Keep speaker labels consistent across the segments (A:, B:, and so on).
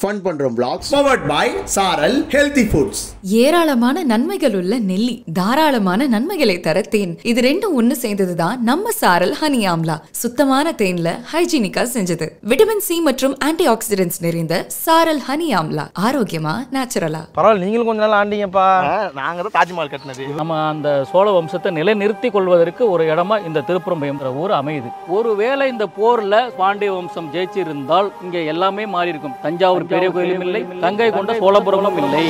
A: Fun பண்றோம் vlogs powered by Saaral healthy foods
B: ஏராளமான நன்மைகள் உள்ள நெல்லி தாராளமான நன்மைகளை தர தேன் இது ரெண்டும் ஒண்ணு சேர்ந்ததுதான் நம்ம சாரல் ஹனி ஆம்லா சுத்தமான தேன்ல ஹைஜீனிக்கா செஞ்சது விட்டமின் சி மற்றும் ஆன்டி ஆக்சிடென்ட்ஸ் நிறைந்த சாரல் ஹனி ஆம்லா ஆரோக்கியமா நேச்சுரலா
C: பரவாயில்ல நீங்களும் கொஞ்ச நாள் ஆண்டீங்கப்பா
D: நாங்க தான் தாஜ்மஹால் கட்டினது
E: நம்ம அந்த சோழ வம்சத்தை நிலைநிறுத்தி கொள்வதற்கு ஒரு இடமா இந்த திருப்புறம்பயம்ன்ற ஊர் அமையுது ஒருவேளை இந்த போர்ல பாண்டிய வம்சம் ஜெயிச்சிருந்தால் இங்க எல்லாமே மாறி இருக்கும் தஞ்சாவூர் பெரிய கோயிலும் இல்லை கங்கை கொண்ட சோழபுரமும் இல்லை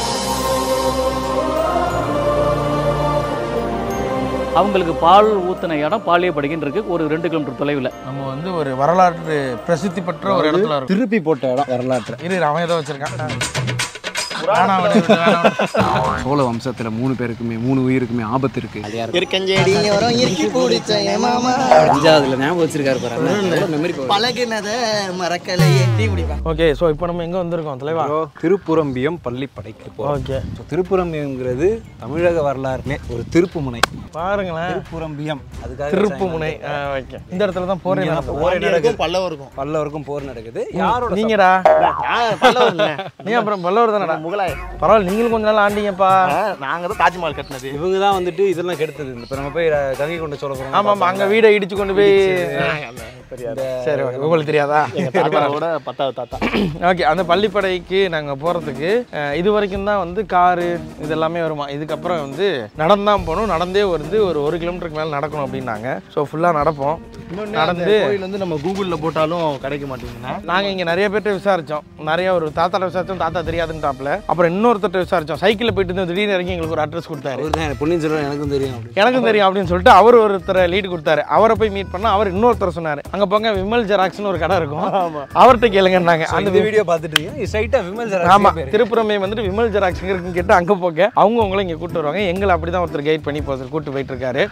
E: அவங்களுக்கு பால் ஊத்தின இடம் பாலியப்படுகின்னு இருக்கு ஒரு ரெண்டு கிலோமீட்டர் தொலைவில்
C: நம்ம வந்து ஒரு வரலாற்று பிரசித்தி பெற்ற ஒரு இடத்துல இருக்கோம்
F: திருப்பி போட்ட இடம் வரலாற்று
C: இரு அவன் ஏதோ வச்சிருக்கான் வேணாம் விடு, விடு, வேணாம் விடு.
F: சோழ வம்சத்துல மூணு பேருக்குமே மூணு உயிருக்குமே ஆபத்து இருக்கு
D: இருக்கஞ்செடி ஓரம் இறுக்கி பிடிச்ச என் மாமா
F: அஞ்சாவதுல ஞாபகம் வச்சிருக்காரு பாரு மெமரி
D: பழகுனத மறக்கலையே டீ குடிப்பேன்
C: ஓகே ஸோ இப்போ நம்ம எங்க வந்திருக்கோம் தலைவா
F: திருப்புறம்பியம் பள்ளிப்படைக்கு போறோம்
C: ஓகே
F: ஸோ திருப்புறம்பியம்ங்கிறது தமிழக வரலாறுலே ஒரு திருப்பு முனை
C: பாருங்களேன்
F: திருப்புறம்பியம் அதுக்காக
C: திருப்பு முனை ஓகே இந்த இடத்துல தான் போறேன்
F: இங்க தான் போர் நடக்குது
D: பல்லவருக்கும்
F: பல்லவருக்கும் போர் நடக்குது யாரோட
C: நீங்கடா
D: பல்லவர் இல்ல
C: நீ அப்புறம் பல்லவர் தானடா
D: முகலாயர்
C: பரவாயில்ல நீங்களும் கொஞ்ச நாள் ஆண்டீங்கப்பா
D: நாங்க தான் தாஜ்மஹால் கட்டினது
F: இவங்க தான் வந்துட்டு இதெல்லாம் கெடுத்தது இப்போ நம்ம போய் ர- கங்கை கொண்ட சோழபுரம்
C: ஆமா ஆமா அங்க வீடை இடிச்சு கொண்டு போய் சரி ஓகே உங்களுக்கு தெரியாதா
D: தாத்தாவோட பத்தாவது தாத்தா
C: ஓகே அந்த பள்ளிப்படைக்கு நாங்கள் போகிறதுக்கு இது வரைக்கும் தான் வந்து காரு இது எல்லாமே வருமா இதுக்கப்புறம் வந்து நடந்தான் போகணும் நடந்தே வந்து ஒரு ஒரு கிலோமீட்டருக்கு மேலே நடக்கணும் அப்படின்னாங்க ஸோ ஃபுல்லாக நடப்போம் நடந்து
D: கோயில் வந்து நம்ம கூகுள்ல போட்டாலும் கிடைக்க மாட்டேங்குதுண்ணா
C: நாங்கள் இங்கே நிறைய பேர்ட்ட விசாரித்தோம் நிறைய ஒரு தாத்தாட்ட விசாரித்தோம் தாத்தா தெரியாதுன்ட்டாப்ல அப்புறம் இன்னொருத்தட்ட விசாரித்தோம் சைக்கிளில் போயிட்டு இருந்து திடீர்னு இறங்கி எங்களுக்கு ஒரு அட்ரஸ் கொடுத்தாரு
F: அவர் தான் பொன்னியின் செல்வன் எனக்கும் தெரியும் அப்படி
C: எனக்கும் தெரியும் அப்படின்னு சொல்லிட்டு அவர் ஒருத்தரை லீடு கொடுத்தாரு அவரை போய் மீட் பண்ணா அவர் இன்னொருத்தர் சொன்னார் அங்கே போங்க விமல் ஜெராக்ஸ்னு ஒரு கடை இருக்கும் அவர்கிட்ட கேளுங்கன்னாங்க
F: அந்த
C: அந்த
F: வீடியோ பார்த்துட்டு இருக்கீங்க ஸ்ட்ரைட்டாக விமல் சார்
C: ஆமா திருப்புறமே வந்துட்டு விமல் ஜெராக்ஸ் எங்க இருக்குன்னு கேட்டு அங்க போக அவங்க உங்களை இங்க கூட்டு வருவாங்க எங்களை அப்படிதான் ஒருத்தர் கைட் பண்ணி போய் கூட்டு போயிட்டு இருக்காரு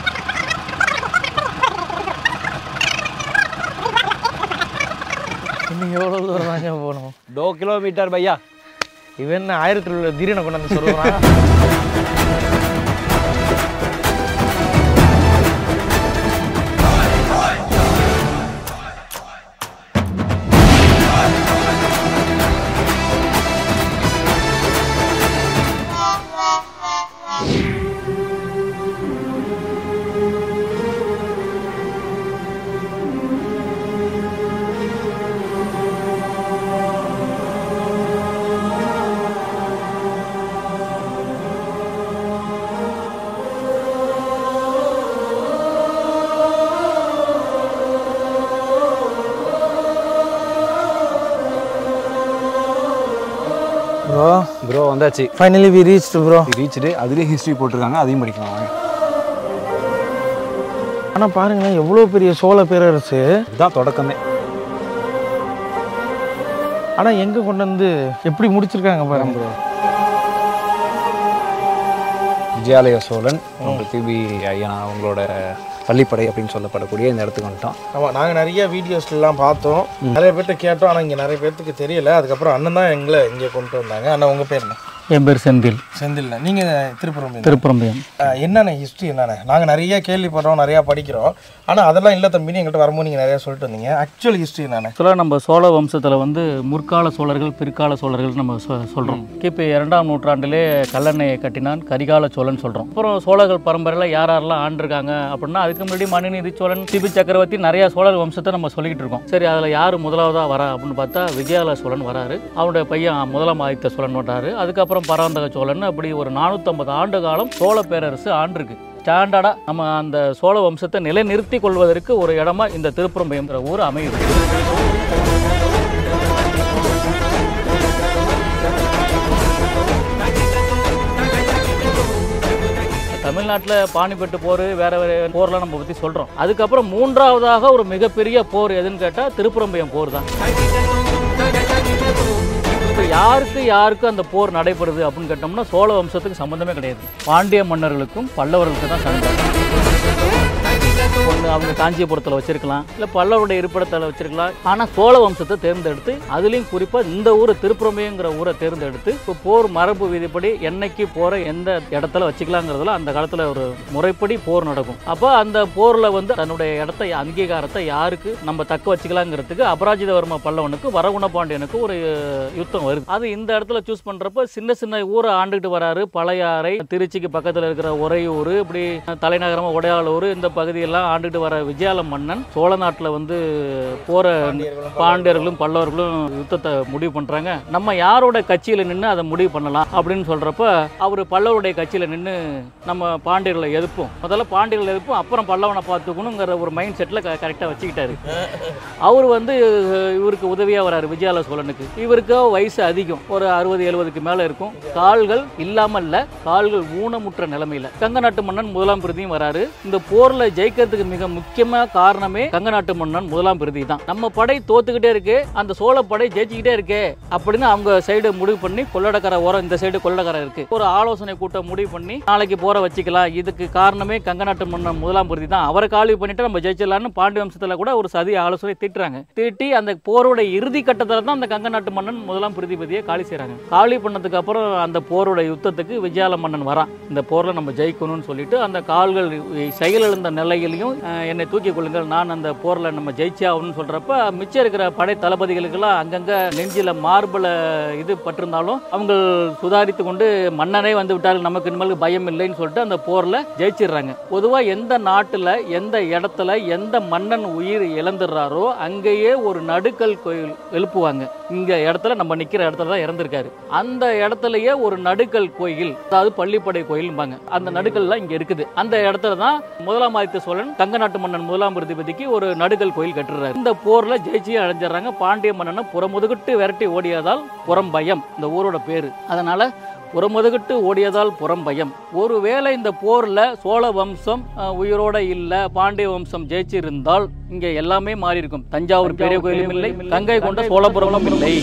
C: இன்னும் எவ்வளவு தூரம் தாங்க போகணும்
F: दो किलोमीटर भैया
C: இவன் என்ன ஆயிரத்தில் உள்ள தீரனை கொண்டு வந்து சொல்லுவான் ப்ரோ
F: ப்ரோ வந்தாச்சு
C: finally we reach bro
F: reach அதுலேயும் ஹிஸ்ட்ரி போட்டிருக்காங்க அதையும் படிக்கலாம் வாங்க
C: ஆனா பாருங்களேன் எவ்வளவு பெரிய சோழ பேரரசு
F: இதுதான் தொடக்கமே
C: ஆனா எங்க கொண்டு வந்து எப்படி முடிச்சிருக்காங்க பாருங்க ப்ரோ
F: விஜயாலய சோழன் அவங்க திரும்பி ஐயனா அவங்களோட பள்ளிப்படை அப்படின்னு சொல்லப்படக்கூடிய இந்த இடத்துக்கு வந்துட்டோம்
C: ஆமா நாங்க நிறைய வீடியோஸ்லாம் பார்த்தோம் நிறைய பேர்ட்ட கேட்டோம் ஆனா இங்க நிறைய பேர்த்துக்கு தெரியல அதுக்கப்புறம் அண்ணன் தான் எங்களை இங்க கொண்டு வந்தாங்க அண்ணா உங்க பேர் என்ன
E: என் பேர் செந்தில்
C: செந்தில்ல நீங்க திருப்புறம்
E: திருப்புறம்பயம்
C: என்னென்ன ஹிஸ்ட்ரி என்னென்ன நாங்க நிறைய கேள்விப்படுறோம் நிறைய படிக்கிறோம் ஆனா அதெல்லாம் இல்ல தம்பின்னு எங்கள்கிட்ட வரும்போது நீங்க நிறைய சொல்லிட்டு வந்தீங்க ஆக்சுவல் ஹிஸ்ட்ரி என்னென்ன
E: ஆக்சுவலாக நம்ம சோழ வம்சத்தில் வந்து முற்கால சோழர்கள் பிற்கால சோழர்கள் நம்ம சொ சொல்கிறோம் கிபி இரண்டாம் நூற்றாண்டிலே கல்லணையை கட்டினான் கரிகால சோழன் சொல்கிறோம் அப்புறம் சோழர்கள் பரம்பரையில் யார் யாரெல்லாம் ஆண்டிருக்காங்க அப்படின்னா அதுக்கு முன்னாடி மனுநீதி சோழன் திபி சக்கரவர்த்தி நிறைய சோழர் வம்சத்தை நம்ம சொல்லிக்கிட்டு இருக்கோம் சரி அதில் யார் முதலாவதாக வரா அப்படின்னு பார்த்தா விஜயாலய சோழன் வராரு அவருடைய பையன் முதலாம் ஆதித்த சோழன் வர்றாரு அதுக்கப்புறம் பராந்தக சோழன் அப்படி ஒரு நானூற்றம்பது ஆண்டு காலம் சோழ பேரரசு ஆண்டிருக்கு ஸ்டாண்டர்டாக நம்ம அந்த சோழ வம்சத்தை நிலைநிறுத்தி கொள்வதற்கு ஒரு இடமா இந்த திருப்புறம்பயம்ன்ற ஊர் அமையுது தமிழ்நாட்டில் பானிபட்டு போர் வேற வேற போர்லாம் நம்ம பற்றி சொல்கிறோம் அதுக்கப்புறம் மூன்றாவதாக ஒரு மிகப்பெரிய போர் எதுன்னு கேட்டால் திருப்புறம்பயம் போர் தான் இப்போ யாருக்கு யாருக்கு அந்த போர் நடைபெறுது அப்படின்னு கேட்டோம்னா சோழ வம்சத்துக்கு சம்மந்தமே கிடையாது பாண்டிய மன்னர்களுக்கும் பல்லவர்களுக்கும் தான் சண்டை ஒன்று அவங்க காஞ்சிபுரத்தில் வச்சிருக்கலாம் இல்லை பல்லவருடைய இருப்பிடத்தில் வச்சிருக்கலாம் ஆனால் சோழ வம்சத்தை தேர்ந்தெடுத்து அதுலேயும் குறிப்பாக இந்த ஊர் திருப்புறமைங்கிற ஊரை தேர்ந்தெடுத்து இப்போ போர் மரபு விதிப்படி என்னைக்கு போகிற எந்த இடத்துல வச்சுக்கலாங்கிறதுல அந்த காலத்தில் ஒரு முறைப்படி போர் நடக்கும் அப்போ அந்த போரில் வந்து தன்னுடைய இடத்த அங்கீகாரத்தை யாருக்கு நம்ம தக்க வச்சுக்கலாங்கிறதுக்கு அபராஜிதவர்ம பல்லவனுக்கு வரகுண பாண்டியனுக்கு ஒரு யுத்தம் வருது அது இந்த இடத்துல சூஸ் பண்ணுறப்ப சின்ன சின்ன ஊரை ஆண்டுகிட்டு வராரு பழையாறை திருச்சிக்கு பக்கத்தில் இருக்கிற உறையூர் இப்படி தலைநகரமாக உடையாளூர் இந்த பகுதியெல்லாம் ஆண்டுகிட்டு வர விஜயால மன்னன் சோழ நாட்டில் வந்து போற பாண்டியர்களும் பல்லவர்களும் யுத்தத்தை முடிவு பண்ணுறாங்க நம்ம யாரோட கட்சியில் நின்று அதை முடிவு பண்ணலாம் அப்படின்னு சொல்கிறப்ப அவர் பல்லவருடைய கட்சியில் நின்று நம்ம பாண்டியர்களை எதிர்ப்போம் முதல்ல பாண்டியர்களை எதிர்ப்போம் அப்புறம் பல்லவனை பார்த்துக்கணுங்கிற ஒரு மைண்ட் செட்டில் கரெக்டாக வச்சுக்கிட்டாரு அவர் வந்து இவருக்கு உதவியாக வராரு விஜயால சோழனுக்கு இவருக்கு வயசு அதிகம் ஒரு அறுபது எழுபதுக்கு மேலே இருக்கும் கால்கள் இல்லாமல் இல்லை கால்கள் ஊனமுற்ற நிலைமையில் கங்க நாட்டு மன்னன் முதலாம் பிரதியும் வராரு இந்த போரில் ஜெயிக்கிறதுக்கு மிக முக்கியமான காரணமே கங்க நாட்டு மன்னன் முதலாம் பிரதி தான் நம்ம படை தோத்துக்கிட்டே இருக்கு அந்த சோழ படை ஜெயிச்சுக்கிட்டே இருக்கே அப்படின்னு அவங்க சைடு முடிவு பண்ணி கொள்ளடக்கரை ஓரம் இந்த சைடு கொள்ளடக்கரை இருக்கு ஒரு ஆலோசனை கூட்டம் முடிவு பண்ணி நாளைக்கு போற வச்சுக்கலாம் இதுக்கு காரணமே கங்க நாட்டு மன்னன் முதலாம் பிரதி தான் அவரை காலி பண்ணிட்டு நம்ம ஜெயிச்சிடலாம்னு பாண்டிய வம்சத்துல கூட ஒரு சதி ஆலோசனை தீட்டுறாங்க தீட்டி அந்த போரோட இறுதி கட்டத்தில் தான் அந்த கங்க நாட்டு மன்னன் முதலாம் பிரதிபதியை காலி செய்றாங்க காலி பண்ணதுக்கு அப்புறம் அந்த போரோட யுத்தத்துக்கு விஜயால மன்னன் வரான் இந்த போர்ல நம்ம ஜெயிக்கணும்னு சொல்லிட்டு அந்த கால்கள் செயலிழந்த நிலையிலையும் அஹ், என்னை தூக்கி கொள்ளுங்கள் நான் அந்த போர்ல நம்ம ஜெயிச்சே ஆகணும்னு சொல்றப்ப மிச்சம் இருக்கிற படை தளபதிகளுக்கெல்லாம் அங்கங்க நெஞ்சில மார்பல இது பட்டிருந்தாலும் அவங்க சுதாரித்து கொண்டு மன்னனே வந்து விட்டார்கள் நமக்கு இனிமேல் பயம் இல்லைன்னு சொல்லிட்டு அந்த போர்ல ஜெயிச்சிடுறாங்க பொதுவா எந்த நாட்டுல எந்த இடத்துல எந்த மன்னன் உயிர் இழந்துடுறாரோ அங்கேயே ஒரு நடுக்கல் கோயில் எழுப்புவாங்க இங்க இடத்துல நம்ம நிக்கிற இடத்துல தான் இறந்திருக்காரு அந்த இடத்துலயே ஒரு நடுக்கல் கோயில் அதாவது பள்ளிப்படை கோயில்பாங்க அந்த நடுக்கல்லாம் இங்க இருக்குது அந்த இடத்துல தான் முதலாம் ஆதித்த சோழன் கங்க நாட்டு மன்னன் முதலாம் பிரதிபதிக்கு ஒரு நடுக்கல் கோயில் கட்டுறாரு இந்த போர்ல ஜெயிச்சு அடைஞ்சிடறாங்க பாண்டிய மன்னனை புறமுதுகிட்டு விரட்டி ஓடியதால் புறம்பயம் இந்த ஊரோட பேரு அதனால புறமுதுகிட்டு ஓடியதால் புறம்பயம் ஒருவேளை இந்த போர்ல சோழ வம்சம் அஹ், உயிரோட இல்ல பாண்டிய வம்சம் ஜெயிச்சிருந்தால் இங்க எல்லாமே மாறி இருக்கும் தஞ்சாவூர் பெரிய கோயிலும் இல்லை கங்கை கொண்ட சோழபுரமும் இல்லை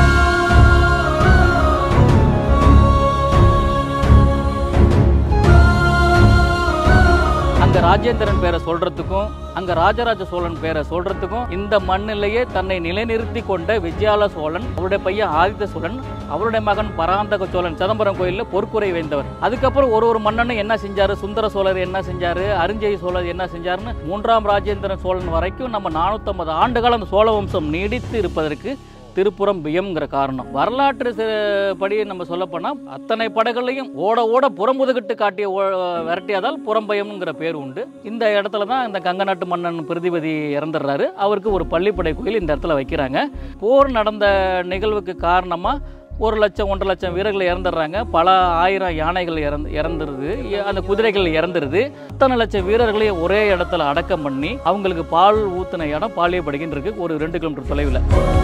E: அங்க ராஜேந்திரன் பேரை சொல்றதுக்கும் அங்க ராஜராஜ சோழன் பேரை சொல்றதுக்கும் இந்த மண்ணிலேயே தன்னை நிலைநிறுத்தி கொண்ட விஜயால சோழன் அவருடைய பையன் ஆதித்த சோழன் அவருடைய மகன் பராந்தக சோழன் சிதம்பரம் கோயில்ல பொற்குறை வைந்தவர் அதுக்கப்புறம் ஒரு ஒரு மன்னனும் என்ன செஞ்சாரு சுந்தர சோழர் என்ன செஞ்சாரு அரிஞ்சய சோழர் என்ன செஞ்சாருன்னு மூன்றாம் ராஜேந்திரன் சோழன் வரைக்கும் நம்ம நானூற்றம்பது ஆண்டுகாலம் அந்த சோழ வம்சம் நீடித்து இருப்பதற்கு திருப்புறம் பியம்ங்கிற காரணம் வரலாற்று சி- படி நம்ம சொல்லப்போனால் அத்தனை படைகளையும் ஓட ஓட புறமுதுகிட்டு காட்டிய ஓ- விரட்டியதால் புறம்பயம்ங்கிற பேர் உண்டு இந்த இடத்துல தான் இந்த கங்க நாட்டு மன்னன் பிரதிபதி இறந்துடுறாரு அவருக்கு ஒரு பள்ளிப்படை கோயில் இந்த இடத்துல வைக்கிறாங்க போர் நடந்த நிகழ்வுக்கு காரணமாக ஒரு லட்சம் ஒன்றரை லட்சம் வீரர்கள் இறந்துடுறாங்க பல ஆயிரம் யானைகள் இறந்து இறந்துருது எ- அந்த குதிரைகள் இறந்துருது அத்தனை லட்சம் வீரர்களையும் ஒரே இடத்துல அடக்கம் பண்ணி அவங்களுக்கு பால் ஊத்துன இடம் பாலியப்படுகின்னு இருக்கு ஒரு ரெண்டு கிலோமீட்டர் தொலைவில்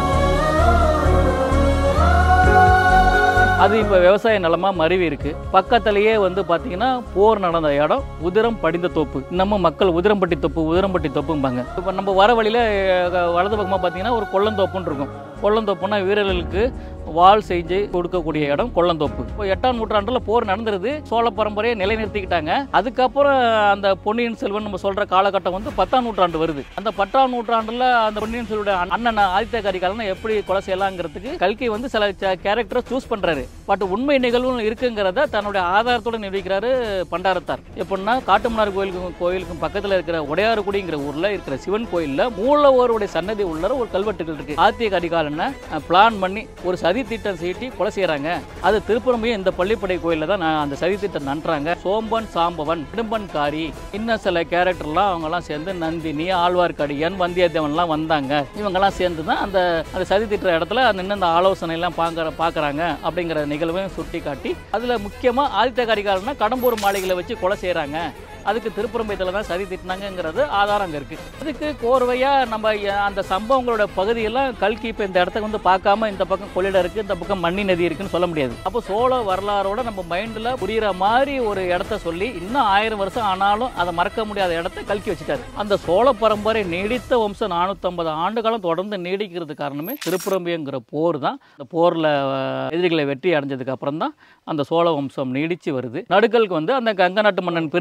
E: அது இப்போ விவசாய நிலமா மருவி இருக்கு பக்கத்துலயே வந்து பார்த்தீங்கன்னா போர் நடந்த இடம் உதிரம் படிந்த தோப்பு நம்ம மக்கள் உதிரம்பட்டி தோப்பு உதிரம்பட்டி தோப்பும்பாங்க இப்போ நம்ம வர வழியில அஹ், வலது பக்கமாக பார்த்தீங்கன்னா ஒரு கொள்ளந்தோப்புன்னு இருக்கும் கொள்ளந்தோப்புனா வீரர்களுக்கு வாள் செஞ்சு கொடுக்கக்கூடிய இடம் கொள்ளந்தோப்பு இப்போ எட்டாம் நூற்றாண்டுல போர் நடந்துருது சோழ பரம்பரையை நிலைநிறுத்திக்கிட்டாங்க அதுக்கப்புறம் அந்த பொன்னியின் செல்வன் நம்ம சொல்ற காலகட்டம் வந்து பத்தாம் நூற்றாண்டு வருது அந்த பத்தாம் நூற்றாண்டுல அந்த பொன்னியின் செல்வனுடைய அண்ணன் ஆதித்த கரிகாலனை எப்படி கொலை செய்யலாங்கிறதுக்கு கல்கி வந்து சில கேரக்டரை சூஸ் பண்றாரு பட் உண்மை நிகழ்வு இருக்குங்கிறத தன்னுடைய ஆதாரத்தோட நிரூபிக்கிறாரு பண்டாரத்தார் எப்படின்னா காட்டுமன்னார் கோயிலுக்கும் கோயிலுக்கும் பக்கத்துல இருக்கிற உடையாறுகுடிங்கிற ஊர்ல இருக்கிற சிவன் கோயில்ல மூலவருடைய சன்னதி உள்ள ஒரு கல்வெட்டுகள் இருக்கு ஆத்திய கரிகாலனை பிளான் பண்ணி ஒரு சதி திட்டம் சீட்டி கொலை செய்யறாங்க அது திருப்புறமையும் இந்த பள்ளிப்படை கோயில்ல தான் நான் அந்த சதி திட்டம் நன்றாங்க சோம்பன் சாம்பவன் இடும்பன்காரி இன்னும் சில கேரக்டர்லாம் அவங்கெல்லாம் சேர்ந்து நந்தினி ஆழ்வார்க்கடியன் வந்தியத்தேவன்லாம் வந்தாங்க இவங்கெல்லாம் சேர்ந்து தான் அந்த அந்த சதி திட்டுற இடத்துல நின்று அந்த ஆலோசனை எல்லாம் பார்க்கற பார்க்கறாங்க அப்படிங்கிற நிகழ்வையும் சுட்டி காட்டி அதுல முக்கியமா ஆதித்த கரிகாலனா கடம்பூர் மாளிகையில வச்சு கொலை செய்யறாங்க அதுக்கு திருப்புறம்பயத்தில் தான் சதி திட்டினாங்கிறது ஆதாரம் அங்கே இருக்குது அதுக்கு கோர்வையாக நம்ம எ- அந்த சம்பவங்களோட பகுதியெல்லாம் கல்கி இப்போ இந்த இடத்துக்கு வந்து பார்க்காம இந்த பக்கம் கொள்ளிடம் இருக்குது இந்த பக்கம் மண்ணி நதி இருக்குன்னு சொல்ல முடியாது அப்போ சோழ வரலாறோட நம்ம மைண்டில் புரியுற மாதிரி ஒரு இடத்த சொல்லி இன்னும் ஆயிரம் வருஷம் ஆனாலும் அதை மறக்க முடியாத இடத்த கல்கி வச்சுட்டாரு அந்த சோழ பரம்பரை நீடித்த வம்சம் நானூற்றம்பது ஆண்டு காலம் தொடர்ந்து நீடிக்கிறது காரணமே திருப்புறம்பியங்கிற போர் தான் அந்த போரில் எதிரிகளை வெற்றி அடைஞ்சதுக்கு அப்புறம் தான் அந்த சோழ வம்சம் நீடிச்சு வருது நடுக்கலுக்கு வந்து அந்த கங்க நாட்டு மன்னன் பிரதிபதி தான்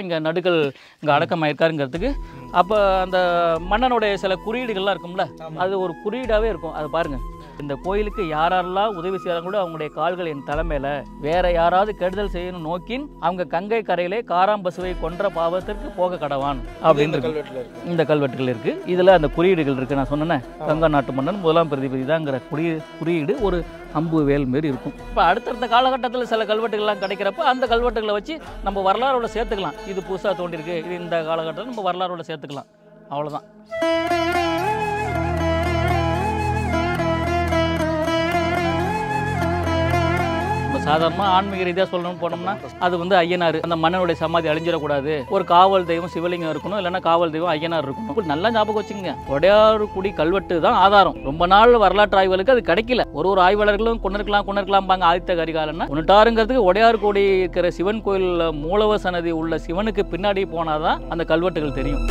E: இங்கே நடுக்கல் இங்கே அடக்கமாயிருக்காருங்கிறதுக்கு அப்போ அந்த மன்னனுடைய சில குறியீடுகள்லாம் இருக்கும்ல அது ஒரு குறியீடாகவே இருக்கும் அதை பாருங்கள் இந்த கோயிலுக்கு யாரெல்லாம் உதவி செய்கிறாங்களோ அவங்களுடைய கால்கள் என் தலைமையில் வேற யாராவது கெடுதல் செய்யணும் நோக்கின் அவங்க கங்கை கரையிலே காராம்பசுவை கொன்ற பாவத்திற்கு போக கடவான் அப்படின்னு இருக்கு. இந்த கல்வெட்டுகள் இருக்கு இதுல அந்த குறியீடுகள் இருக்கு நான் சொன்னேனே கங்கா நாட்டு மன்னன் முதலாம் பிரதிபதி தாங்கிற குறி குறியீடு ஒரு அம்பு வேல் மாரி இருக்கும் இப்போ அடுத்தடுத்த காலகட்டத்தில் சில கல்வெட்டுகள்லாம் கிடைக்கிறப்ப அந்த கல்வெட்டுகளை வச்சு நம்ம வரலாறோட சேர்த்துக்கலாம் இது புதுசாக தோண்டிருக்கு இது இந்த காலகட்டத்தில் நம்ம வரலாறோட சேர்த்துக்கலாம் அவ்வளோதான் இப்போ சாதாரணமாக ஆன்மீக ரீதியாக சொல்லணும்னு போனோம்னா அது வந்து ஐயனார் அந்த மன்னனுடைய சமாதி அழிஞ்சிடக்கூடாது ஒரு காவல் தெய்வம் சிவலிங்கம் இருக்கணும் இல்லைன்னா காவல் தெய்வம் ஐயனார் இருக்கணும் இப்படி நல்லா ஞாபகம் வச்சுங்க உடையாறுக்குடி கல்வெட்டு தான் ஆதாரம் ரொம்ப நாள் வரலாற்று ஆய்வுகளுக்கு அது கிடைக்கல ஒரு ஒரு ஆய்வாளர்களும் கொண்டிருக்கலாம் கொண்டிருக்கலாம்பாங்க ஆதித்த கரிகாலன்னா ஒன்னுட்டாருங்கிறதுக்கு உடையாறுக்குடி இருக்கிற சிவன் கோயில் மூலவ சன்னதி உள்ள சிவனுக்கு பின்னாடி போனாதான் அந்த கல்வெட்டுகள் தெரியும்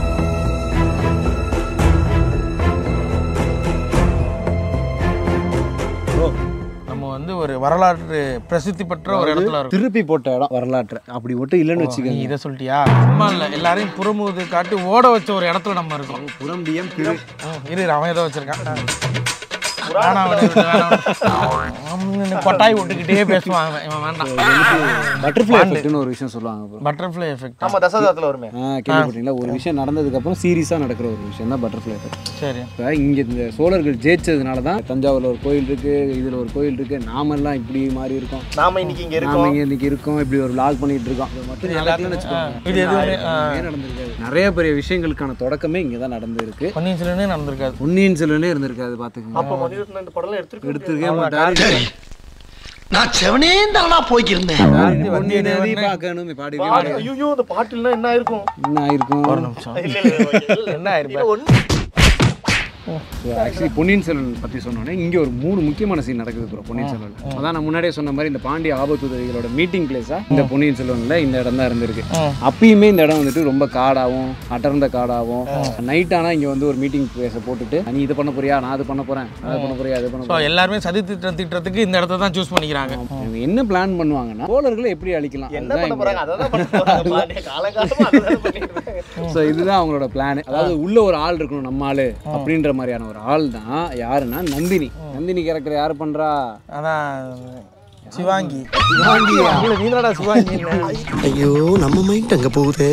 C: நம்ம வந்து ஒரு வரலாற்று பிரசித்தி பெற்ற ஒரு இடத்துல இருக்கோம்
G: திருப்பி போட்ட இடம் வரலாற்று அப்படி மட்டும் இல்லைன்னு
C: நீ
G: வச்சுக்கோங்க
C: இதை சொல்லிட்டியா சும்மா இல்லை எல்லாரையும் புறமுது காட்டி ஓட வச்ச ஒரு இடத்துல நம்ம இருக்கோம்
G: புறம்பியம் திரு
C: ம், இரு இரு, அவன் ஏதோ வச்சிருக்கான் வேணாம் விடு, விடு, வேணாம் விடு. அவன் கொட்டாய் விட்டுக்கிட்டே பேசுவான் அவன். இவன் வேண்டாம்
G: பட்டர்ஃப்ளை எஃபெக்ட்னு ஒரு விஷயம் சொல்லுவாங்க அப்புறம்
C: பட்டர்ஃப்ளை எஃபெக்ட்
D: நம்ம தசாவதாரத்தில் வருமே
G: ஆ கேள்விப்பட்டீங்களா ஒரு விஷயம் நடந்ததுக்கு அப்புறம் சீரியஸாக நடக்கிற ஒரு விஷயம் தான் பட்டர்ஃப்ளை எஃபெக்ட்
C: சரி
G: இப்போ இங்கே இந்த சோழர்கள் ஜெயிச்சதுனால தான் தஞ்சாவூரில் ஒரு கோயில் இருக்கு இதில் ஒரு கோயில் இருக்கு நாமெல்லாம் இப்படி மாறி இருக்கோம்
D: நாம இன்னைக்கு இங்க
G: நாம
D: இருக்கோம்
G: இங்க இன்னைக்கு இருக்கோம் இப்படி ஒரு vlog பண்ணிட்டு இருக்கோம் இது மட்டும் நடக்கலன்னு வச்சுக்கோங்க
C: இது எதுவுமே ஆ,
G: எதுவுமே நடந்திருக்காது நிறைய பெரிய விஷயங்களுக்கான தொடக்கமே இங்கே தான் நடந்திருக்கு
C: பொன்னியின் செல்வனே நடந்திருக்காது
G: பொன்னியின் செல்வனே இருந்திருக்காது பார்த்துக்கோங்க
D: அப்போ மதியத்தில் இந்த படம்லாம் எடுத்துருக்கோம்
G: எடுத்திருக்கே மாட்டாரு
H: நான் செவனே தானா போய்க்கிருந்தேன்
G: பொன்னி நதி பார்க்கணும் பாடி
D: ஐயோ இந்த பாட்டுலாம் என்ன ஆயிருக்கும்
G: என்ன ஆயிருக்கும்
C: ஒரு நிமிஷம்
D: இல்ல இல்ல, இல்ல இல்ல.
C: என்ன ஆயிருப்பா
D: ஒண்ணு
G: ஆக்சுவலி பொன்னியின் செல்வன் பற்றி சொன்னோன்னே இங்கே ஒரு மூணு முக்கியமான சீன் நடக்குது ப்ரோ பொன்னியின் செல்வன் அதான் நான் முன்னாடியே சொன்ன மாதிரி இந்த பாண்டிய ஆபத்துதவிகளோட மீட்டிங் பிளேஸா இந்த பொன்னியின் செல்வன்ல இந்த இடம் தான் இருந்திருக்கு அப்பயுமே இந்த இடம் வந்துட்டு ரொம்ப காடாகவும் அடர்ந்த காடாகவும் நைட் ஆனா இங்க வந்து ஒரு மீட்டிங் பிளேஸை போட்டுட்டு நீ இது பண்ண போறியா நான் அது பண்ண போறேன் அதை பண்ண போறியா அது பண்ண
C: ஸோ எல்லாருமே சதி திட்டம் திட்டத்துக்கு இந்த இடத்த தான் சூஸ் பண்ணிக்கிறாங்க
G: இவங்க என்ன பிளான் பண்ணுவாங்கன்னா சோழர்களை எப்படி அழிக்கலாம்
D: என்ன பண்ண போறாங்க அதான் பண்ண போறாங்க பாண்டிய காலங்காலமா அதான் பண்ணிட்டு இருக்காங்க.
G: ஸோ இதுதான் அவங்களோட பிளான் அதாவது உள்ள ஒரு ஆள் இருக்கணும் நம்ம ஆளு அப்படின்ற மாதிரியான ஒரு ஆள் தான் யாருன்னா நந்தினி நந்தினி கேரக்டர் யார் பண்றா
C: அதான் சிவாங்கி சிவாங்கியா இல்ல நீதாடா சிவாங்கி
H: ஐயோ நம்ம மைண்ட் அங்க போகுது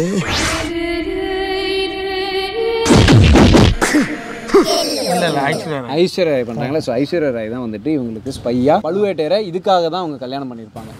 C: இல்ல இல்ல ஆக்சுவலா
G: ஐஸ்வர்யா ராய் பண்றாங்களா ஸோ ஐஸ்வர்யா ராய் தான் வந்துட்டு இவங்களுக்கு ஸ்பையா பழுவேட்டையரை இதுக்காக தான் அவங்க கல்யாணம் பண்ணியிருப்பாங்க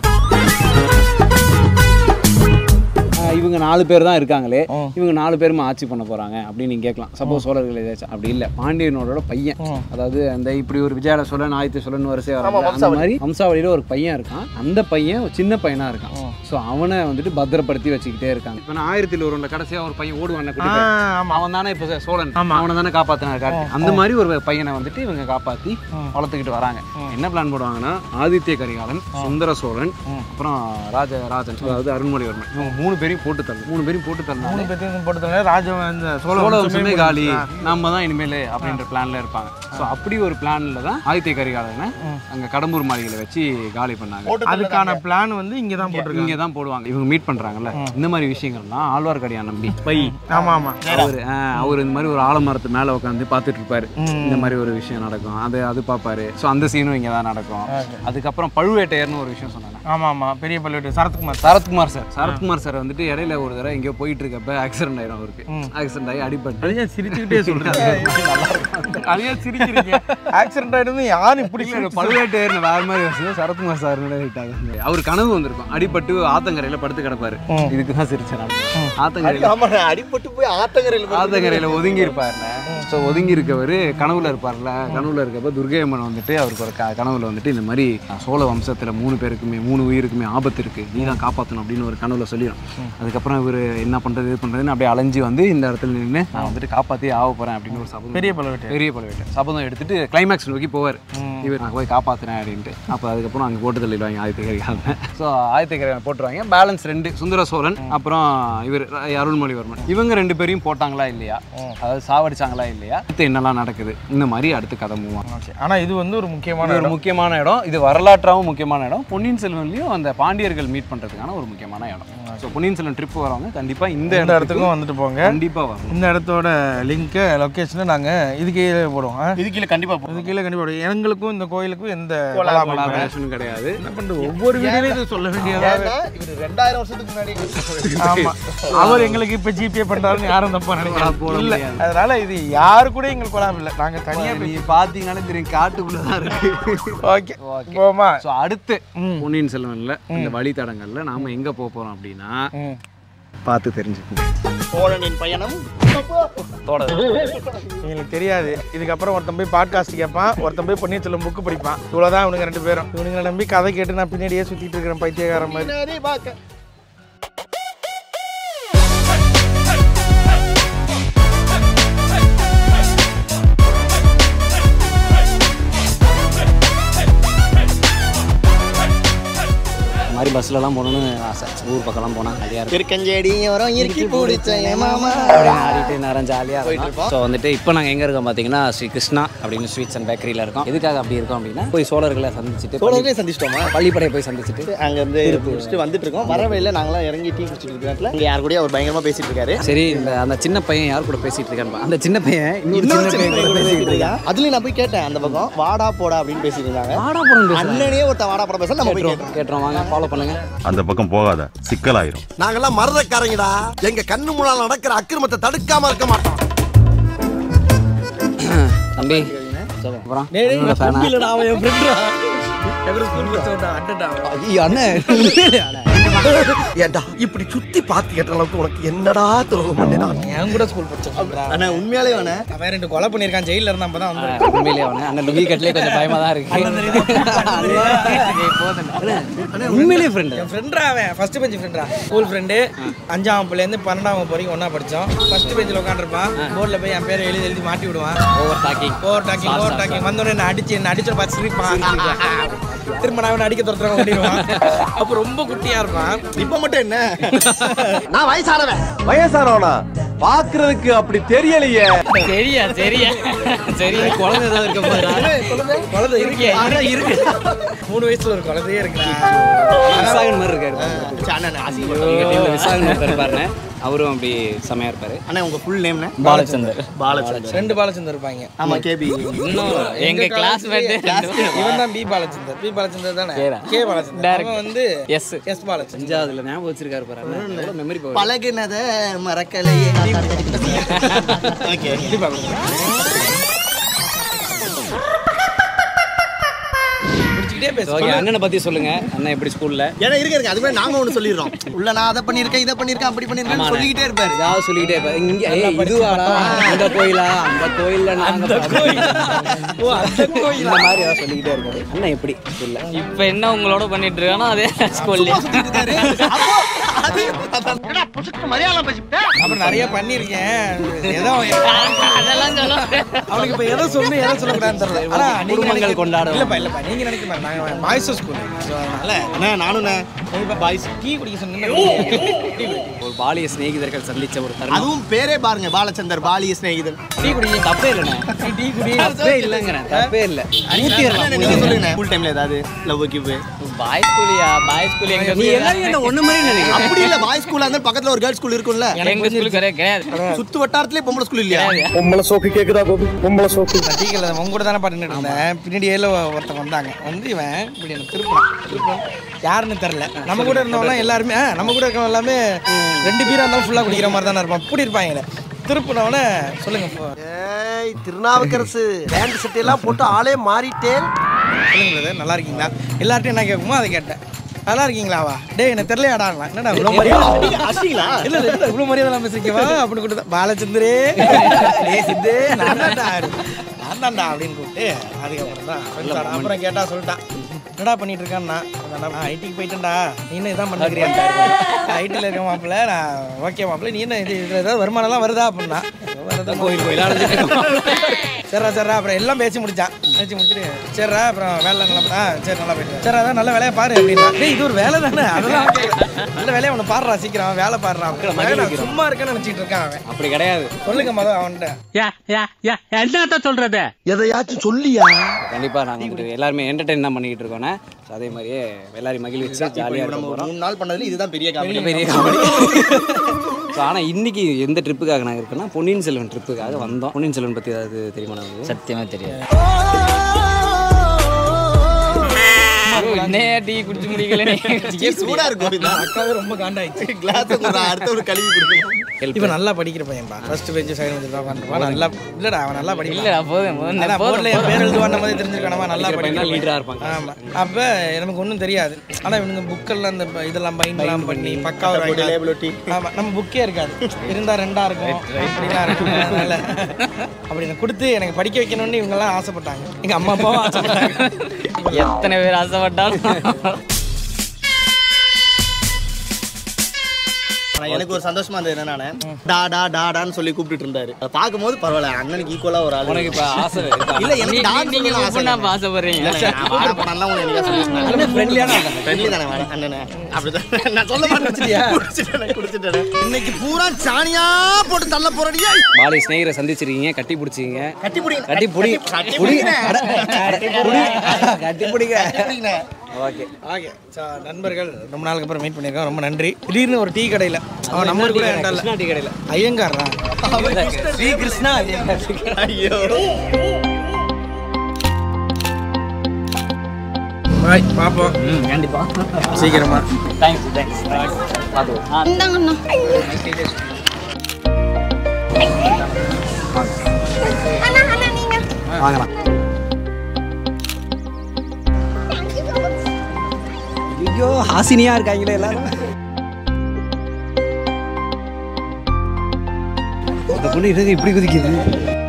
G: ஆஹ் இவங்க நாலு பேர் தான் இருக்காங்களே இவங்க நாலு பேருமே ஆட்சி பண்ண போறாங்க அப்படின்னு நீங்க கேட்கலாம் சப்போஸ் சோழர்கள் ஏதாச்சும் அப்படி இல்ல பாண்டியனோட பையன் அதாவது அந்த இப்படி ஒரு விஜயால சோழன் ஆதித்ய சோழன் வரிசை வராங்க அந்த மாதிரி வம்சாவளியில ஒரு பையன் இருக்கான் அந்த பையன் ஒரு சின்ன பையனா இருக்கான் ஸோ அவனை வந்துட்டு பத்திரப்படுத்தி வச்சுக்கிட்டே இருக்காங்க இப்போ நான் ஆயிரத்தில் ஒருவன்ல கடைசியா ஒரு பையன் ஓடுவான்
C: ஆமா
G: அவன் தானே இப்போ சோழன்
C: ஆமா.
G: அவனை தானே காப்பாத்தினாரு கார்த்தி. அந்த மாதிரி ஒரு பையனை வந்துட்டு இவங்க காப்பாத்தி வளர்த்துக்கிட்டு வராங்க என்ன பிளான் போடுவாங்கன்னா ஆதித்ய கரிகாலன் சுந்தர சோழன் அப்புறம் ராஜ ராஜன் அதாவது அருண்மொழிவர்மன் இவங்க மூணு பேரையும் போட்டு தள்ளு மூணு பேரையும் போட்டு
C: மூணு
G: தள்ளு
C: பேர்த்தையும் போட்டதுனால ராஜா இந்த சோழ
G: சோழ
C: வம்சமே
G: வம்சமே
C: போயிடுச்சு.
G: காலி நம்ம தான் இனிமேல் அப்படின்ற பிளான்ல இருப்பாங்க ஸோ அப்படி ஒரு பிளான்ல தான் ஆதித்ய கரிகாலனை அங்க கடம்பூர் மாளிகையில வச்சு காலி பண்ணாங்க
C: அதுக்கான பிளான் வந்து இங்க தான் போட்டிருக்காங்க
G: இங்கே தான் போடுவாங்க இவங்க மீட் பண்றாங்கல்ல இந்த மாதிரி விஷயங்கள்லாம் ஆழ்வார்க்கடியான் நம்பி பை
C: ஆமா ஆமா
G: அவர் அவர் இந்த மாதிரி ஒரு ஆலமரத்து மேலே உட்காந்து பார்த்துட்டு இருப்பாரு இந்த மாதிரி ஒரு விஷயம் நடக்கும் அது அது பார்ப்பாரு ஸோ அந்த சீனும் இங்கே தான் நடக்கும் அதுக்கப்புறம் பழுவேட்டையர்னு ஒரு விஷயம் சொன்னாங்க
C: ஆமா ஆமா பெரிய பள்ளியோட சரத்குமார்
G: சரத்குமார் சார் சரத்குமார் சார் வந்துட்டு இடையில ஒரு தடவை எங்கேயோ போயிட்டு இருக்கப்ப ஆக்சிடென்ட் ஆயிடும் அவருக்கு ஆக்சிடென்ட் ஆகி அடிபட்டு
C: அதையா சிரிச்சுக்கிட்டே சொல்றாங்க அதையா சிரிக்கிறீங்க ஆக்சிடென்ட் ஆயிடுது யாரும் இப்படி
G: இல்ல, பழுவேட்டையர் வேற மாதிரி வருஷம் சரத்குமார் சார் அவர் கனவு வந்திருக்கும் அடிபட்டு ஆத்தங்கரையில படுத்து கிடப்பாரு இதுக்கு தான் சிரிச்சேன் நான். ஆத்தங்கரையில
D: ஆமா அடிபட்டு போய் ஆத்தங்கரையில்
G: ஆத்தங்கரையில ஒதுங்கி இருப்பார்ல ஸோ ஒதுங்கி இருக்கவர் கனவுல இருப்பார்ல கனவுல இருக்கப்ப துர்கை அம்மன் வந்துட்டு அவருக்கு ஒரு க- கனவுல வந்துட்டு இந்த மாதிரி சோழ வம்சத்துல மூணு பேருக்குமே மூணு உயிருக்குமே ஆபத்து இருக்கு நீ தான் காப்பாற்றணும் அப்படின்னு ஒரு கனவுல சொல்லிடும் அதுக்கப்புறம் இவர் என்ன பண்றது இது பண்றதுன்னு அப்படியே அலைஞ்சு வந்து இந்த இடத்துல நின்று நான் வந்துட்டு காப்பாத்தி ஆக போறேன் அப்படின்னு ஒரு சபதம்
C: பெரிய பழுவேட்டை
G: பெரிய பழுவேட்டை சபதம் எடுத்துட்டு கிளைமேக்ஸ் நோக்கி போவார் இவர் நான் போய் காப்பாத்துறேன் அப்படின்ட்டு அப்போ அதுக்கப்புறம் அங்கே போட்டு தள்ளிடுவாங்க ஆதித்ய கரிகாலன் ஸோ ஆதித்ய கரிகாலன் போட்டுருவாங்க பேலன்ஸ் ரெண்டு சுந்தர சோழன் அப்புறம் இவர் அருள்மொழிவர்மன் இவங்க ரெண்டு பேரையும் போட்டாங்களா இல்லையா அதாவது சாவடிச்சாங்களா இல்லையா அடுத்து என்னெல்லாம் நடக்குது இந்த மாதிரி அடுத்து கதை மூவாங்க
C: Okay. ஆனா இது வந்து ஒரு முக்கியமான
G: இது ஒரு
C: இடம்.
G: முக்கியமான இடம் இது வரலாற்றாவும் முக்கியமான இடம் பொன்னியின் செல்வன்லையும் அந்த பாண்டியர்கள் மீட் பண்றதுக்கான ஒரு முக்கியமான இடம் ஸோ பொன்னியின் செல்வன் ட்ரிப் வரவங்க கண்டிப்பா இந்த
C: இந்த
G: இடத்துக்கும்
C: இடத்துக்கும் வந்துட்டு போங்க
G: கண்டிப்பா வரணும்
C: இந்த இடத்தோட லிங்க்கு லொக்கேஷனை நாங்கள் இது கீழே போடுவோம் ஆ?
D: இது கீழே கண்டிப்பா போகும்
C: இது கீழே கண்டிப்பாக போடுவோம் எங்களுக்கும் இந்த கோயிலுக்கும் எந்த
G: collaboration
C: collaboration
G: கிடையாது
C: என்ன பண்ணுறது ஒவ்வொரு வீடியோலையும் இதை சொல்ல வேண்டியதாக
D: ஏன்னா இவர் ரெண்டாயிரம் வருஷத்துக்கு முன்னாடி
C: ஆமா அவர் எங்களுக்கு இப்ப ஜிபே பண்றாருன்னு யாரும் தப்பா நினைக்கலாம்
G: போட
C: இல்ல
G: முடியாது.
C: அதனால இது யாரு கூட எங்களுக்கு கொலாப் இல்ல நாங்க தனியா
G: நீ பார்த்தீங்கன்னா தெரியும் காட்டுக்குள்ள தான் இருக்கு
C: ஓகே போமா
G: ஸோ அடுத்து பொன்னியின் செல்வன்ல இந்த வழித்தடங்கள்ல நாம எங்க போக போறோம் அப்படின்னா
C: ம்.
G: பார்த்து தெரிஞ்சுக்கணும்
D: சோழனின் பயணம்
C: எங்களுக்கு தெரியாது இதுக்கப்புறம் ஒருத்தன் போய் பாட்காஸ்ட் கேட்பான் ஒருத்தன் போய் பொன்னியின் செல்வன் புக்கு படிப்பான் இவ்வளவுதான் இவனுங்க ரெண்டு பேரும் இவனுங்களை நம்பி கதை கேட்டு நான் பின்னாடியே சுத்திட்டு இருக்கிறேன் பைத்தியக்காரன் மாதிரி
D: பின்னாடி பார்க்க
I: இந்த மாதிரி பஸ்லலாம் போகணுன்னு ஆசை ஊர் பக்கம்லாம் போனால் நிறையா இருக்கும்
D: திருக்கஞ்சேடி வரும் இறுக்கி பிடிச்ச என் மாமா
I: அப்படின்னு ஆடிட்டு நேரம் ஜாலியாக இருக்கும் ஸோ வந்துட்டு இப்போ நாங்கள் எங்கே இருக்கோம் பார்த்தீங்கன்னா ஸ்ரீ கிருஷ்ணா அப்படின்னு ஸ்வீட்ஸ் அண்ட் பேக்கரியில் இருக்கோம் எதுக்காக அப்படி இருக்கோம் அப்படின்னா போய் சோழர்களை சந்திச்சுட்டு
D: சோழர்களே சந்திச்சிட்டோமா
I: பள்ளிப்படையை போய் சந்திச்சுட்டு
D: அங்க இருந்து முடிச்சுட்டு வந்துட்டு இருக்கோம் வர வழியில நாங்களாம் இறங்கி டீ குடிச்சிட்டு இருக்கிற இங்க யார் கூடயும் அவர் பயங்கரமா பேசிட்டு இருக்காரு
I: சரி இந்த அந்த சின்ன பையன் யார் கூட பேசிட்டு இருக்கான்னு அந்த சின்ன பையன் இன்னொரு
D: இன்னொரு
I: சின்ன
D: சின்ன
I: பையன் கூட பேசிட்டு இருக்கான்
D: அதுலயும் நான் போய் கேட்டேன் அந்த பக்கம் வாடா போடா அப்படின்னு பேசிட்டு இருந்தாங்க
I: வாடா போறோம் பேசுறாங்க.
D: அண்ணனே ஒருத்த வாடா போடா பேச நம்ம போய்
I: கேட்டுரும்
D: கேட்டோம்
I: கேட்டுரும் வாங்க ஃபாலோ பண்ணுங்க
J: அந்த பக்கம் போகாத சிக்கலாயிரும்
H: நாங்கெல்லாம் மறதக்காரங்கடா எங்க கண்ணு முன்னால நடக்கிற அக்கிரமத்தை தடுக்காம இருக்க மாட்டோம்
I: தம்பி அப்புறம் உங்க fan ஆ? ஐயோ, அண்ணன்
H: ஏண்டா இப்படி சுத்தி பார்த்து கேட்ட அளவுக்கு உனக்கு என்னடா துரோகம் பண்ணேனா
C: என் கூட ஸ்கூல் படிச்சேன்
D: அண்ணா உண்மையாலே வேணே
C: அவன் ரெண்டு கொலை பண்ணியிருக்கான் ஜெயில இருந்தா அப்பதான் வந்து
I: ஆ, உண்மையிலேயே அவனே அண்ணன் லுங்கி கட்டிலே கொஞ்சம் பயமா தான் இருக்கு அண்ணே, உண்மையிலேயே ஃப்ரெண்டு
C: என் ஃப்ரெண்ட்ரா அவன் ஃபர்ஸ்ட் பெஞ்ச் ஃப்ரெண்ட்ரா ஸ்கூல் ஃப்ரெண்டு அஞ்சாம் வகுப்புலேருந்து பன்னெண்டாம் வகுப்பு வரைக்கும் ஒன்றா படித்தோம் ஃபர்ஸ்ட் பெஞ்சில் உட்காந்துருப்பான் போர்டில் போய் என் பேரை எழுதி எழுதி மாட்டி விடுவான்
I: over talking
C: over talking over talking வந்தோடனே என்ன அடிச்சு என்ன அடிச்சு பார்த்து சிரிப்பான் திரும்ப நான் அவனை அடிக்க துரத்துறவங்க ஓடிடுவான் அப்போ ரொம்ப குட்டியா இருப்பான்
D: இப்ப மட்டும் என்ன
H: நான் வயசானவன்
A: வயசானவனா பாக்குறதுக்கு அப்படி தெரியலையே
I: சரியா சரியா சரி குழந்தை ஏதாவது இருக்க போதுடா
C: குழந்தை இருக்கே இருக்கு மூணு வயசுல ஒரு குழந்தையே இருக்குடா
I: விசாகன் மாதிரி இருக்காரு
D: அண்ணா
I: எங்க டீம்ல விசாகன் ஒருத்தர் பாருங்க அவரும் அப்படி செமையா இருப்பாரு
D: அண்ணா உங்க ஃபுல் நேம்னா
I: பாலச்சந்தர்
D: பாலச்சந்திரன்
C: ரெண்டு பாலச்சந்தர் இருப்பாங்க
D: ஆமா கேபி
I: இன்னும் எங்க கிளாஸ்மேட்
C: இவன் தான் பி பாலச்சந்தர் பி பாலச்சந்தர் தானே
I: கேடா.
C: K Balachander
I: Direct.
C: அவன் வந்து
I: எஸ்
C: எஸ் பாலச்சந்தர்
I: அஞ்சாவதுல ஞாபகம் வச்சிருக்காரு பாரு மெமரி பவர்
D: பழகுனத மறக்கலையே ஓகே
C: முடிச்சுக்கிட்டே பேச
I: ஓகே அண்ணனை பத்தி சொல்லுங்க அண்ணன் எப்படி ஸ்கூல்ல
D: ஏன்னா இருக்க இருக்க அதுவே நாங்க ஒண்ணு சொல்லிடுறோம் உள்ள நான் அதை பண்ணிருக்கேன் இதை பண்ணிருக்கேன் அப்படி பண்ணிருக்கேன் சொல்லிக்கிட்டே இருப்பாரு
I: ஏதாவது சொல்லிக்கிட்டே இருப்பாரு இங்க ஏய் இதுவாடா அந்த கோயிலா அந்த கோயில்ல நாங்க
C: ஓ அந்த கோயில்
I: இந்த மாதிரி ஏதாவது சொல்லிக்கிட்டே இருக்காரு அண்ணன் எப்படி ஸ்கூல்ல இப்போ என்ன உங்களோட பண்ணிட்டு இருக்கானோ அதே ஸ்கூல்ல
C: அப்புறம் நிறைய பண்ணிருக்கேன் ஏதோ
I: அதெல்லாம் சொல்ல
C: அவனுக்கு இப்ப எதை சொல்லு எதை சொல்லக்கூடாதுன்னு தெரியல ஆனா நீங்க
I: குடும்பங்கள்
C: நினைக்க-
I: கொண்டாடும்.
C: இல்லப்பா இல்லப்பா நீங்க நினைக்க மாதிரி நாங்க பாய்ஸ் ஸ்கூல் ஸோ அதனால
D: அண்ணா நானும்
C: பாய்ஸ் டீ குடிக்க சொன்னீங்க
I: ஒரு பாலிய சிநேகிதர்கள் சந்திச்ச ஒரு தருணம்
D: அதுவும் பேரே பாருங்க பாலச்சந்தர் பாலிய சிநேகிதன்
I: டீ குடி தப்பே இல்லைண்ணே
C: டீ குடி
I: தப்பே இல்லைங்கிறேன் தப்பே இல்லை
D: அண்ணா, நீங்க சொல்லுங்க ஸ்கூல் டைம்ல ஏதாவது லவ் கிவ்
I: பாய் ஸ்கூலியா பாய் ஸ்கூல் எங்க நீ எல்லாரும் என்ன ஒண்ணு மாதிரி நினைக்கிறேன்
D: அப்படி இல்ல பாய்ஸ் ஸ்கூல்ல இருந்தா பக்கத்துல ஒரு கேர்ள்ஸ் ஸ்கூல் இருக்கும்ல
I: எங்க ஸ்கூலுக்கு கிடையாது கிடையாது
D: சுத்து வட்டாரத்திலே பொம்பளை ஸ்கூல் இல்லையா
A: பொம்பளை சோக்கு கேக்குதா கோபி பொம்பளை சோக்கு
C: நான் டீ கடையில் உங்க கூட தானே பண்ணிட்டு இருந்தேன் பின்னாடி ஏல ஒருத்தன் வந்தாங்க வந்து இவன் இப்படி எனக்கு திருப்பினான் திருப்பினான் யாருன்னு தெரில நம்ம கூட இருந்தவங்க எல்லாருமே ஆ, நம்ம கூட இருக்கவங்க எல்லாமே ரெண்டு பீரா இருந்தாலும் ஃபுல்லாக குடிக்கிற மாதிரி தானே இருப்பான் இப்படி இருப்பாங்க திருப்பினவனே சொல்லுங்க இப்போ.
H: ஏய் திருநாவுக்கரசு பேண்ட் சட்டையெல்லாம் போட்டு ஆளே மாறிட்டேன்
C: சொல்லுங்க brother, நல்லா இருக்கீங்களா எல்லார்ட்டையும் என்ன கேட்குமோ அதை கேட்டேன் நல்லா இருக்கீங்களாவா டேய் என்ன தெரியலையாடாங்களா என்னடா இவ்வளோ மரியாதை
D: அசிங்களா
C: இல்ல இல்ல இல்ல இவ்வளவு மரியாதை எல்லாம் பேசுறீங்கவா அப்படின்னு கூப்பிட்டு பாலச்சந்திரே டேய் சித்தே நான் தான்டா நான் தான்டா அப்படின்னு கூப்பிட்டு அதுக்கப்புறம் தான் friends ஆடா. அப்புறம் கேட்டா சொல்லிட்டான் என்னடா பண்ணிட்டு இருக்கான்னா ஐடிக்கு போயிட்டேன்டா நீ என்ன இதான் பண்ணிக்கிறியா ஐடியில் இருக்க மாப்பிள்ள நான் ஓகே மாப்பிள்ள நீ என்ன இது இதில் ஏதாவது வருமானம்லாம் வருதா அப்படின்னா வருதா கோயில் கோயில் சரிடா சரிடா அப்புறம் எல்லாம் பேசி முடிச்சான் நினச்சி முடிச்சுட்டு சரிடா அப்புறம் வேலை நல்லா பா- ஆ சரி நல்லா போயிட்டு சரி அதான் நல்ல வேலையை பாரு அப்படின்னா டேய் இது ஒரு வேலை தானே அதெல்லாம் okay. நல்ல வேலையை அவனை பாடுறா சீக்கிரம் அவன் வேலை பாடுறான் நான் சும்மா இருக்கேன்னு நினச்சிட்டு இருக்கான் அவன்
G: அப்படி கிடையாது
C: சொல்லுங்க மொதல் அவன்கிட்ட
E: என்னத்த சொல்றது
H: எதையாச்சும் சொல்லியா
I: கண்டிப்பாக நாங்கள் வந்துட்டு எல்லாருமே என்டர்டெயின் தான் பண்ணிக்கிட்டு இருக்கோண்ணே ஸோ அதே மாதிரியே எல்லாரையும் மகிழ்ச்சி ஜாலியாக இருக்க
D: நம்ம ஒரு
I: போகிறோம்
D: மூணு நாள் பண்ணதுல இதுதான் பெரிய காமெடி
I: பெரிய காமெடி ஸோ ஆனால் இன்னைக்கு எந்த ட்ரிப்புக்காக நாங்கள் இருக்கோம்னா பொன்னியின் செல்வன் ட்ரிப்புக்காக வந்தோம் பொன்னியின் செல்வன் பற்றி ஏதாவது தெரியுமா நமக்கு
E: சத்தியமா தெரியாது
I: என்னையா டீ குடிச்சு முடிக்கல
D: சூடா இருக்கும் இதான்.
C: அக்காவே ரொம்ப காண்டாயிடுச்சு
D: கிளாஸ் அடுத்த ஒரு கழுவி கொடுக்கணும்
C: இவன் நல்லா படிக்கிற பையன்பா ஃபர்ஸ்ட் பெஞ்ச் செகண்ட் பெஞ்ச் உட்காந்துருப்பான் நல்லா இல்லடா அவன் நல்லா படிக்கல
E: இல்லடா போதும் போதும்
C: அதான் போர்டில் என் பேர் எழுதுவான மாதிரி தெரிஞ்சிருக்கானமா நல்லா
I: படிக்கிற பையனா
C: படிக்கிற
I: leader ஆ இருப்பாங்க.
C: ஆமா அப்போ நமக்கு ஒன்றும் தெரியாது ஆனால் இவனுங்க புக்கெல்லாம் இந்த ப- இதெல்லாம் பைண்ட்லாம் பண்ணி பக்காவாக
D: லேபிலிட்டி
C: ஆமா நம்ம புக்கே இருக்காது இருந்தா ரெண்டா இருக்கும் இப்படிலாம் இருக்கும் அதனால அப்படி எனக்கு கொடுத்து எனக்கு படிக்க வைக்கணும்னு இவங்கெல்லாம் ஆசைப்பட்டாங்க எங்க அம்மா அப்பாவும் ஆசைப்பட்டாங்க
E: எத்தனை பேர் ஆசைப்பட்டாலும்
D: ஆனா எனக்கு ஒரு சந்தோஷமா இருந்தது என்னன்னா டா டா டாடான்னு சொல்லி கூப்பிட்டுட்டு இருந்தாரு அதை பார்க்கும்போது பரவாயில்ல அண்ணனுக்கு ஈக்குவலா ஒரு ஆள்
I: உனக்கு இப்போ ஆசை இருக்கா?
D: இல்ல எனக்கு டான்னு
E: நீங்க
D: சொல்லணும்னு ஆசை
E: ஒவ்வொன்றா
D: இல்லை.
E: ஆசைப்படுறீங்க
D: இல்ல, இல்ல, நான் வாடா போடான்லாம் உனக்கு என்னைக்கா சொல்லியிருந்தாங்க.
I: ஃப்ரெண்ட்லியான
D: friendly தானே வாடா, அண்ணனே. அப்படிதான். நான் சொல்ல மாட்டேன். குடிச்சிட்டேனே, குடிச்சிட்டேனே. இன்னைக்கு பூரா சாணியா போட்டு தள்ள போறடியா
I: பாலி ஸ்நேகரை சந்திச்சிருக்கீங்க கட்டி பிடிச்சிங்க
D: கட்டி புடி
I: கட்டி புடி
D: கட்டி
I: புடி
D: புடிங்க.
I: அட, கட்டி புடி கட்டி பிடிங்க
D: கட்டி புடிங்க.
I: ஓகே
C: ஓகே ஸோ நண்பர்கள் ரொம்ப நாளுக்கு அப்புறம் மீட் பண்ணியிருக்கோம் ரொம்ப நன்றி திடீர்னு ஒரு டீ கடையில் அவன் நம்பர் கூட என்கிட்ட இல்ல.
I: கிருஷ்ணா டீ கடையில்
C: ஐயங்காரா ஸ்ரீ கிருஷ்ணா
D: ஐயோ
C: பாய் பார்ப்போம்
E: ம் கண்டிப்பா
C: சீக்கிரமா
E: தேங்க்ஸ் தேங்க்ஸ் பார்த்துக்கோ
I: வாங்கலாம் ஐயோ ஹாசினியா இருக்காங்களே எல்லாரும் இந்த பொண்ணு இது இப்படி குதிக்குது